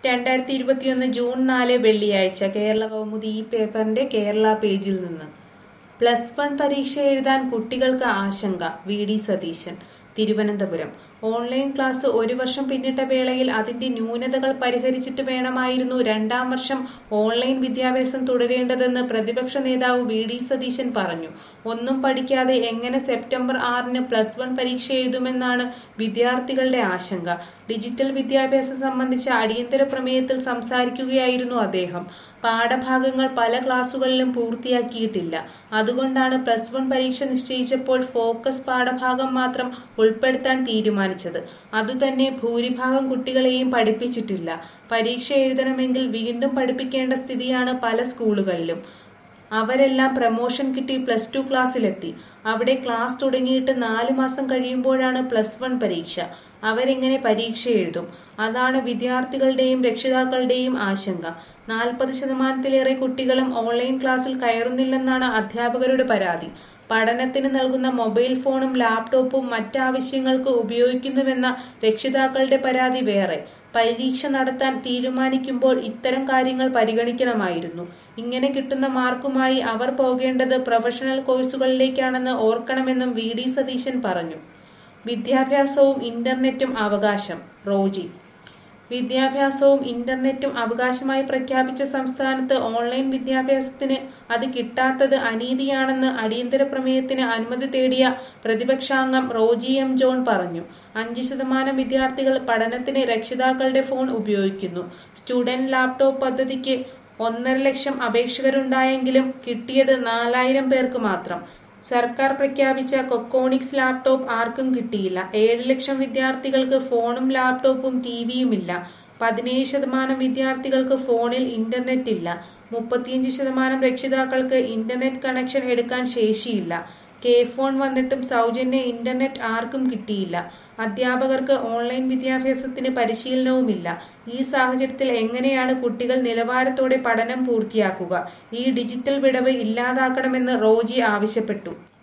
രണ്ടായിരത്തി ഇരുപത്തിയൊന്ന് ജൂൺ നാല് വെള്ളിയാഴ്ച കേരള കൗമുദി ഈ പേപ്പറിന്റെ കേരള പേജിൽ നിന്ന് പ്ലസ് വൺ പരീക്ഷ എഴുതാൻ കുട്ടികൾക്ക് ആശങ്ക V D Satheesan Thiruvananthapuram online class ഒരു വർഷം പിന്നിട്ട വേളയിൽ അതിന്റെ ന്യൂനതകൾ പരിഹരിച്ചിട്ട് വേണമായിരുന്നു രണ്ടാം വർഷം ഓൺലൈൻ വിദ്യാഭ്യാസം തുടരേണ്ടതെന്ന് പ്രതിപക്ഷ നേതാവ് വി ഡി സതീശൻ പറഞ്ഞു ഒന്നും പഠിക്കാതെ എങ്ങനെ സെപ്റ്റംബർ ആറിന് പ്ലസ് വൺ പരീക്ഷ എഴുതുമെന്നാണ് വിദ്യാർത്ഥികളുടെ ആശങ്ക ഡിജിറ്റൽ വിദ്യാഭ്യാസം സംബന്ധിച്ച അടിയന്തര പ്രമേയത്തിൽ സംസാരിക്കുകയായിരുന്നു അദ്ദേഹം പാഠഭാഗങ്ങൾ പല ക്ലാസുകളിലും പൂർത്തിയാക്കിയിട്ടില്ല അതുകൊണ്ടാണ് പ്ലസ് വൺ പരീക്ഷ നിശ്ചയിച്ചപ്പോൾ ഫോക്കസ് പാഠഭാഗം മാത്രം ഉൾപ്പെടുത്താൻ തീരുമാനിച്ചത് അതുതന്നെ ഭൂരിഭാഗം കുട്ടികളെയും പഠിപ്പിച്ചിട്ടില്ല പരീക്ഷ എഴുതണമെങ്കിൽ വീണ്ടും പഠിപ്പിക്കേണ്ട സ്ഥിതിയാണ് പല സ്കൂളുകളിലും അവരെല്ലാം പ്രമോഷൻ കിട്ടി പ്ലസ് ടു ക്ലാസ്സിലെത്തി അവിടെ ക്ലാസ് തുടങ്ങിയിട്ട് നാലു മാസം കഴിയുമ്പോഴാണ് പ്ലസ് വൺ പരീക്ഷ അവരെങ്ങനെ പരീക്ഷ എഴുതും അതാണ് വിദ്യാർത്ഥികളുടെയും രക്ഷിതാക്കളുടെയും ആശങ്ക നാൽപ്പത് ശതമാനത്തിലേറെ കുട്ടികളും ഓൺലൈൻ ക്ലാസ്സിൽ കയറുന്നില്ലെന്നാണ് അധ്യാപകരുടെ പരാതി പഠനത്തിന് നൽകുന്ന മൊബൈൽ ഫോണും ലാപ്ടോപ്പും മറ്റാവശ്യങ്ങൾക്ക് ഉപയോഗിക്കുന്നുവെന്ന രക്ഷിതാക്കളുടെ പരാതി വേറെ പരീക്ഷ നടത്താൻ തീരുമാനിക്കുമ്പോൾ ഇത്തരം കാര്യങ്ങൾ പരിഗണിക്കണമായിരുന്നു ഇങ്ങനെ കിട്ടുന്ന മാർക്കുമായി അവർ പോകേണ്ടത് പ്രൊഫഷണൽ കോഴ്സുകളിലേക്കാണെന്ന് ഓർക്കണമെന്നും വി ഡി സതീശൻ പറഞ്ഞു വിദ്യാഭ്യാസവും ഇന്റർനെറ്റും അവകാശം റോജി വിദ്യാഭ്യാസവും ഇന്റർനെറ്റും അവകാശമായി പ്രഖ്യാപിച്ച സംസ്ഥാനത്ത് ഓൺലൈൻ വിദ്യാഭ്യാസത്തിന് അത് കിട്ടാത്തത് അനീതിയാണെന്ന് അടിയന്തര പ്രമേയത്തിന് അനുമതി തേടിയ പ്രതിപക്ഷാംഗം റോജി എം ജോൺ പറഞ്ഞു അഞ്ച് ശതമാനം വിദ്യാർത്ഥികൾ പഠനത്തിന് രക്ഷിതാക്കളുടെ ഫോൺ ഉപയോഗിക്കുന്നു സ്റ്റുഡന്റ് ലാപ്ടോപ്പ് പദ്ധതിക്ക് ഒന്നര ലക്ഷം അപേക്ഷകരുണ്ടായെങ്കിലും കിട്ടിയത് നാലായിരം പേർക്ക് മാത്രം സർക്കാർ പ്രഖ്യാപിച്ച കൊക്കോണിക്സ് ലാപ്ടോപ്പ് ആർക്കും കിട്ടിയില്ല ഏഴ് ലക്ഷം വിദ്യാർത്ഥികൾക്ക് ഫോണും ലാപ്ടോപ്പും ടിവിയുമില്ല പതിനേഴ് ശതമാനം വിദ്യാർത്ഥികൾക്ക് ഫോണിൽ ഇന്റർനെറ്റ് ഇല്ല മുപ്പത്തിയഞ്ച് ശതമാനം രക്ഷിതാക്കൾക്ക് ഇന്റർനെറ്റ് കണക്ഷൻ എടുക്കാൻ ശേഷിയില്ല കെ ഫോൺ വന്നിട്ടും സൗജന്യ ഇന്റർനെറ്റ് ആർക്കും കിട്ടിയില്ല അധ്യാപകർക്ക് ഓൺലൈൻ വിദ്യാഭ്യാസത്തിന് പരിശീലനവുമില്ല ഈ സാഹചര്യത്തിൽ എങ്ങനെയാണ് കുട്ടികൾ നിലവാരത്തോടെ പഠനം പൂർത്തിയാക്കുക ഈ ഡിജിറ്റൽ വിടവ് ഇല്ലാതാക്കണമെന്ന് റോജി ആവശ്യപ്പെട്ടു